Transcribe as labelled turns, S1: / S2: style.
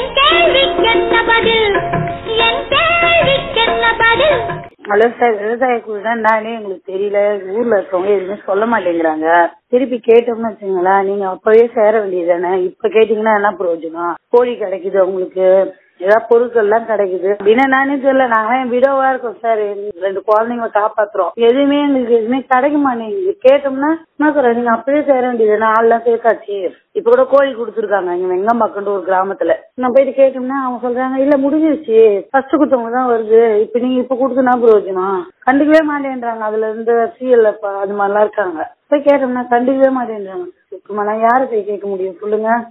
S1: என் கேள்விக்கென்ன பதில் என் கேள்விக்கென்ன பதில்
S2: ஹலோ சார் விவசாய குழு தான் நானே எங்களுக்கு தெரியல ஊர்ல இருக்கவங்க எதுவுமே சொல்ல மாட்டேங்கிறாங்க திருப்பி கேட்டோம்னு வச்சுங்களேன் நீங்க அப்பவே சேர வேண்டியது தானே இப்ப கேட்டீங்கன்னா என்ன பிரயோஜனம் கோழி கிடைக்குது உங்களுக்கு ஏதாவது பொருட்கள் எல்லாம் கிடைக்குது அப்படின்னா நானே தெரியல நாங்க என் விடவா இருக்கோம் சார் ரெண்டு குழந்தைங்க காப்பாத்துறோம் எதுவுமே எங்களுக்கு எதுவுமே கிடைக்க மாட்டேங்குது கேட்டோம்னா என்ன சொல்ற நீங்க அப்பவே சேர வேண்டியது நாலு எல்லாம் சேர்த்தாச்சு இப்ப கூட கோழி கொடுத்துருக்காங்க இங்க வெங்கம்பாக்கண்டு ஒரு கிராமத்துல நான் போயிட்டு கேட்டோம்னா அவங்க சொல்றாங்க இல்ல முடிஞ்சிருச்சு ஃபர்ஸ்ட் கொடுத்தவங்க தான் வருது இப்ப நீங்க இப்ப கொடுத்தனா பிரயோஜனம் கண்டுக்கவே மாட்டேன்றாங்க அதுல இருந்து சீஎல் அது மாதிரிலாம் இருக்காங்க போய் கேட்டோம்னா கண்டுக்கவே மாட்டேன்றாங்க சுத்தமா நான் யாரை போய் கேட்க முடியும் சொல்லுங்க